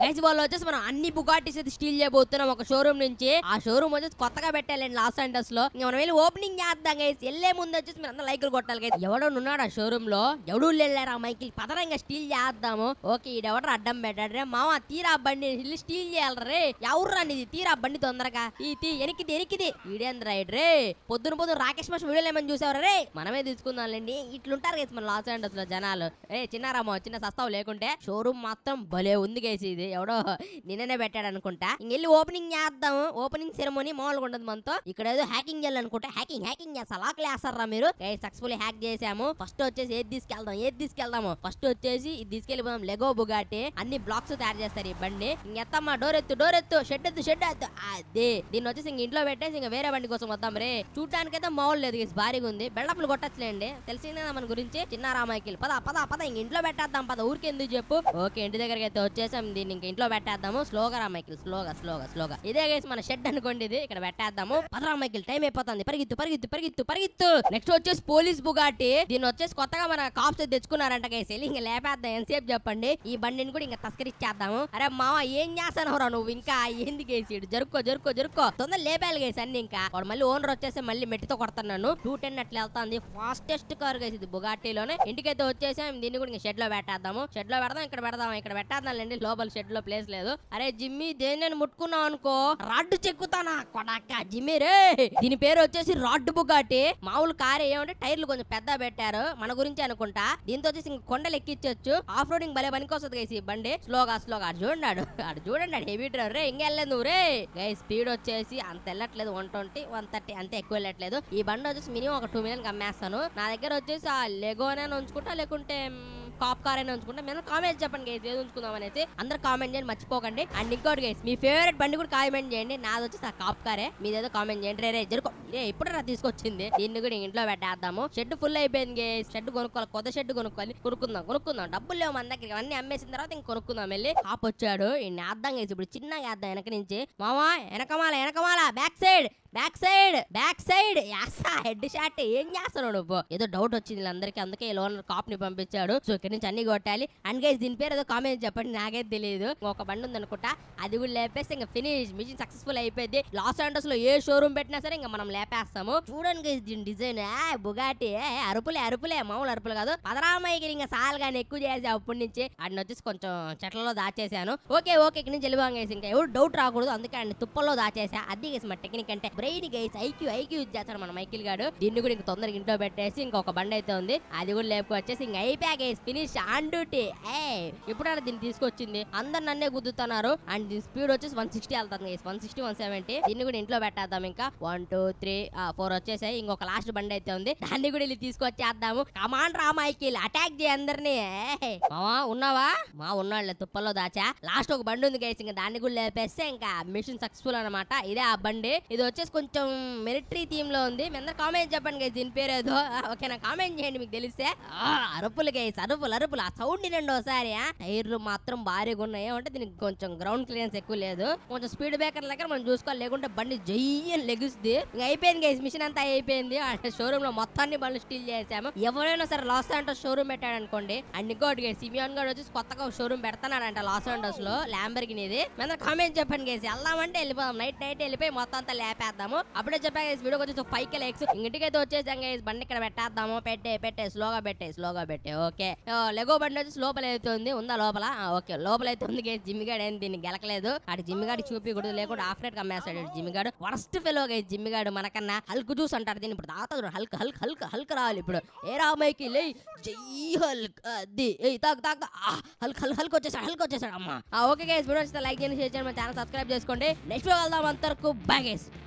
Guys వాళ్ళు వచ్చేసి మనం అన్ని బుగాటీస్ అయితే స్టీల్ చేయబోతున్నాం ఒక షోరూమ్ నుంచి ఆ షోరూమ్ వచ్చేసి కొత్తగా పెట్టాలండి లాస్ ఏంజల్స్ లో ఇంకా మనం వెళ్ళి ఓపెనింగ్ చేద్దాం గైస్ వెళ్ళే ముందు వచ్చేసి మీరు అందరూ లైకులు కొట్టాలి గైస్ ఎవడో ఉన్నాడు ఆ షోరూమ్ లో ఎవడు వెళ్ళారు ఆ మైకిల్ పదరంగా స్టీల్ చేద్దాము ఓకే ఈడెవడో అడ్డం పెట్టాడు రే మామ తీరా బండి వెళ్ళి స్టీల్ చేయాలి రే ఎవరు ఇది తీరా బండి తొందరగా ఈ తీ ఎనికిది ఎనికిది వీడేంద్ర రే పొద్దున పొద్దున రాకేష్ మాస్టర్ వీడియోలు ఏమని చూసావరా రే మనమే తీసుకుందాంలేండి ఇట్లుంటారు గైస్ మన లాస్ ఏంజల్స్ లో జనాలు ఏ చిన్నారామో చిన్న సస్తావు లేకుంటే షోరూమ్ మాత్రం భలే ఉంది గైస్ ఇది ఎవడో నిన్ననే పెట్టాడు అనుకుంటా ఇంకెళ్ళి ఓపెనింగ్ చేద్దాము ఓపెనింగ్ సెరమోనీ మామూలుగా ఉండదు మనతో ఇక్కడ ఏదో హ్యాకింగ్ చేయాలనుకుంటా హ్యాకింగ్ హ్యాకింగ్ చేస్తా లాక్లు వేస్తారా మీరు సక్సెస్ఫుల్ హ్యాక్ చేసాము ఫస్ట్ వచ్చేసి ఏది తీసుకెళ్దాం ఏది తీసుకెళ్దాము ఫస్ట్ వచ్చేసి ఇది తీసుకెళ్ళిపోదాం లెగో బుగాటి అన్ని బ్లాక్స్ తయారు చేస్తారు ఈ బండి ఇంకెత్తమ్మా డోర్ ఎత్తు డోర్ ఎత్తు షెడ్ ఎత్తు షెడ్ ఎత్తు అదే దీన్ని వచ్చేసి ఇంక ఇంట్లో పెట్టేసి ఇంకా వేరే బండి కోసం వద్దాం రే చూడటానికైతే మామూలు లేదు guys, భారీగా ఉంది బెళ్ళప్పులు కొట్టచ్చులేండి తెలిసిందే మన గురించి చిన్న రామాయికిల్ పద పద పద ఇంక ఇంట్లో పెట్టేద్దాం పద ఊరికి ఎందుకు చెప్పు ఓకే ఇంటి దగ్గరికి అయితే వచ్చేసాం దీన్ని ఇంక ఇంట్లో పెట్టేద్దాము స్లోగా రామాయికిల్ స్లోగా స్లోగా స్లోగా ఇదే గైస్ మన షెడ్ అనుకోండి ఇది ఇక్కడ పెట్టేద్దాము పద రామాయికిల్ టైం అయిపోతుంది పరిగెత్తు పరిగెత్తు పరిగెత్తు పరిగెత్తు నెక్స్ట్ వచ్చేసి పోలీస్ బుగాటి దీన్ని వచ్చేసి కొత్తగా మన కాప్స్ తెచ్చుకున్నారంట గైస్ వెళ్ళి ఇంకా లేపేద్దాం ఎంతసేపు చెప్పండి ఈ బండిని కూడా ఇంకా తస్కరిచ్చేద్దాము అరే మామ ఏం చేస్తానవరా నువ్వు ఇంకా ఏంది గేసి జరుక్కో జరుక్కో జరుక్కో తొందర లేపాలి గేసి అన్ని ఇంకా వాడు మళ్ళీ ఓనర్ వచ్చేసి మళ్ళీ మెట్టితో కొడుతున్నాను టూ టెన్ అట్లా వెళ్తాంది ఫాస్టెస్ట్ కార్ గేసి ఇది బుగాటీలోనే ఇంటికైతే వచ్చేసాం దీన్ని కూడా ఇంకా షెడ్ లో పెట్టేద్దాము షెడ్ లో పెడదాం ఇక్కడ పెడదాం ఇక్కడ పెట్టేద్దాంలేండి లోపల షెడ్ లో ప్లేస్ లేదు అరే జిమ్మి దేని ముట్టుకున్నావు అనుకో రాడ్డు చెక్కుతానా కొడక్క జిమ్మి రే దీని పేరు వచ్చేసి రాడ్డు బుగాటి మామూలు కార్ ఏమంటే టైర్లు కొంచెం పెద్ద పెట్టారు మన గురించి అనుకుంటా దీంతో వచ్చేసి ఇంక కొండలు ఎక్కించొచ్చు ఆఫ్ రోడింగ్ భలే పనికి వస్తుంది గైస్ ఈ బండి స్లోగా స్లోగా అటు చూడండి ఆడు ఆడు చూడండి ఆడు హెవీ డ్రైవర్ రే ఇంకెళ్ళలేదు నువ్వు రే గై స్పీడ్ వచ్చేసి అంత వెళ్ళట్లేదు వన్ ట్వంటీ వన్ థర్టీ అంత ఎక్కువ వెళ్ళట్లేదు ఈ బండి వచ్చేసి మినిమం ఒక టూ మిలియన్ అమ్మేస్తాను నా దగ్గర వచ్చేసి ఆ లెగోనే ఉంచుకుంటా లేకుంటే మ్, కాప్ కార్ అయినా ఉంచుకుంటా మేము కామెంట్ చెప్పండి గైస్ ఏది ఉంచుకుందాం అనేసి అందరు కామెంట్ చేయండి మర్చిపోకండి అండ్ ఇంకోటి గైస్ మీ ఫేవరెట్ బండి కూడా కామెంట్ చేయండి నాది వచ్చేసి ఆ కాప్ కారే మీదేదో కామెంట్ చేయండి రే రే జరుకో రే ఇప్పుడు రా తీసుకొచ్చింది దీన్ని కూడా ఇంట్లో పెట్టేద్దాము షెడ్ ఫుల్ అయిపోయింది గైస్ షెడ్ కొనుక్కోవాలి కొత్త షెడ్ కొనుక్కోవాలి కొనుక్కుందాం కొనుక్కుందాం డబ్బులు లేవు మన దగ్గర అన్ని అమ్మేసిన తర్వాత ఇంక కొనుక్కుందాం వెళ్ళి కాప్ వచ్చాడు ఈయన్ని వేద్దాం గైస్ ఇప్పుడు చిన్నగా వేద్దాం వెనక నుంచి మామా వెనకమాల వెనకమాల back side back side back side యాసా హెడ్ షాట్ ఏం చేస్తున్నావు నువ్వు ఏదో డౌట్ వచ్చింది వీళ్ళందరికీ అందుకే లోన్ కాప్ ని పంపించాడు సో ఇక్కడ నుంచి అన్ని కొట్టాలి అండ్ గైస్ దీని పేరు ఏదో కామెంట్ చెప్పండి నాకైతే తెలియదు ఒక బండి ఉంది అనుకుంటా అది కూడా లేపేస్తే ఇంకా ఫినిష్ మిషన్ సక్సెస్ఫుల్ అయిపోయింది లాస్ ఏంజల్స్ లో ఏ షోరూమ్ పెట్టినా సరే ఇంకా మనం లేపేస్తాము చూడండి గైస్ దీని డిజైన్ బుగాటి ఏ, అరుపులే అరుపులే మామూలు అరుపులు కాదు పదరామయ్యకి ఇంకా సాల్ గాని ఎక్కువ చేసి అప్పటి నుంచి అడిని వచ్చేసి కొంచెం చెట్లలో దాచేసాను ఓకే ఓకే ఇక్కడ నుంచి వెళ్ళిపోయాం గైస్ ఇంకా ఎవరు డౌట్ రాకూడదు అందుకే అండి తుప్పల్లో దాచేసా అది గైస్ మా టెక్నిక్ అంటే brain guys IQ IQ use చేస్తాడు మన మైకిల్ గాడు దీన్ని కూడా ఇంక తొందరగా ఇంట్లో పెట్టేసి ఇంకొక బండి అయితే ఉంది అది కూడా లేపుకొచ్చేసి ఇంక అయిపోయా గైస్ ఫినిష్ ఆన్ డ్యూటీ ఏ ఇప్పుడు దీన్ని తీసుకొచ్చింది అందరు నన్నే గుద్దుతున్నారు అండ్ దీని స్పీడ్ వచ్చేసి వన్ సిక్స్టీ వెళ్తుంది guys one sixty one seventy దీన్ని కూడా ఇంట్లో పెట్టేద్దాం ఇంకా వన్ టూ త్రీ ఫోర్ వచ్చేసాయి ఇంకొక లాస్ట్ బండి అయితే ఉంది దాన్ని కూడా వెళ్ళి తీసుకొచ్చేద్దాము కమాన్ రా మైకిల్ అటాక్ చేయి అందరినీ ఏ, మావా ఉన్నావా మా ఉన్నాళ్ళే తుప్పల్లో దాచా లాస్ట్ ఒక బండి ఉంది గైస్ ఇంకా దాన్ని కూడా లేపేస్తే ఇంకా మిషన్ సక్సెస్ఫుల్ అనమాట ఇదే ఆ బండి ఇది వచ్చేసి కొంచెం మిలిటరీ థీమ్ లో ఉంది మీ అందరు కామెంట్ చెప్పండి గైస్ దీని పేరు ఏదో ఓకేనా కామెంట్ చేయండి మీకు తెలిస్తే ఆ, అరుపులు గైస్ అరుపులు అరుపులు ఆ సౌండ్ వినండి ఒకసారి ఆ. టైర్లు మాత్రం భారీగా ఉన్నాయి అంటే దీనికి కొంచెం గ్రౌండ్ క్లియరెన్స్ ఎక్కువ లేదు కొంచెం స్పీడ్ బ్రేకర్ దగ్గర మనం చూసుకోవాలి లేకుంటే బండి జయ్యని లెగుస్తుంది ఇంకా అయిపోయింది గైస్ మిషన్ అంతా అయిపోయింది షోరూమ్ లో మొత్తాన్ని బండ్లు స్టీల్ చేసాము ఎవరైనా సరే లాస్ ఏంటోస్ షోరూమ్ పెట్టాడు అనుకోండి అండ్ ఇంకోటి గైస్ సిమియాన్ గారు వచ్చేసి కొత్తగా ఒక షోరూమ్ పెడతానంట లాస్ ఏంటోస్ లో ల్యాంబర్గినిది మీద కామెంట్ చెప్పండి గైస్ వెళ్దామంటే వెళ్ళిపోదాం నైట్ నైట్ వెళ్ళిపోయి మొత్తం అంతా లేపేద్దాము అప్పుడే చెప్పా గైస్ వీడియో వచ్చేసి ఫైవ్ కే లైక్స్ ఇంటికైతే వచ్చేసాం గైస్ బండి ఇక్కడ పెట్టేద్దాము పెట్టే పెట్టే స్లోగా పెట్టే స్లోగా పెట్టే ఓకే లెగో బండి వచ్చేసి లోపల అయితే ఉంది ఉందా లోపల ఆ, ఓకే లోపల అయితే ఉంది గైస్ జిమ్మిగాడు ఏం దీన్ని గెలకలేదు అటు జిమ్మిగాడు చూపించకూడదు లేకుండా ఆఫ్ రేట్ అమ్మేస్తాడు జిమ్మిగాడు వరస్ట్ ఫెలో గైస్ జిమ్మిగాడు మనకన్నా హల్క్ జ్యూస్ అంటారు దీన్ని ఇప్పుడు తాగుతాడు హల్క్ హల్క్ హల్క్ హల్క్ రావాలి ఇప్పుడు ఏ రామైకి లే జై హల్క్ అది ఏయ్ తాగు తాగు తాగు. ఆ, హల్క్ హల్క్ హల్క్ వచ్చేసాడు హల్క్ వచ్చేసాడు అమ్మా ఓకే గైస్ వీడియో వస్తే లైక్ చేయండి షేర్ చేయండి మన ఛానల్ సబ్స్క్రైబ్ చేసుకోండి నెక్స్ట్ వెళ్దాం అంతవరకు బై గైస్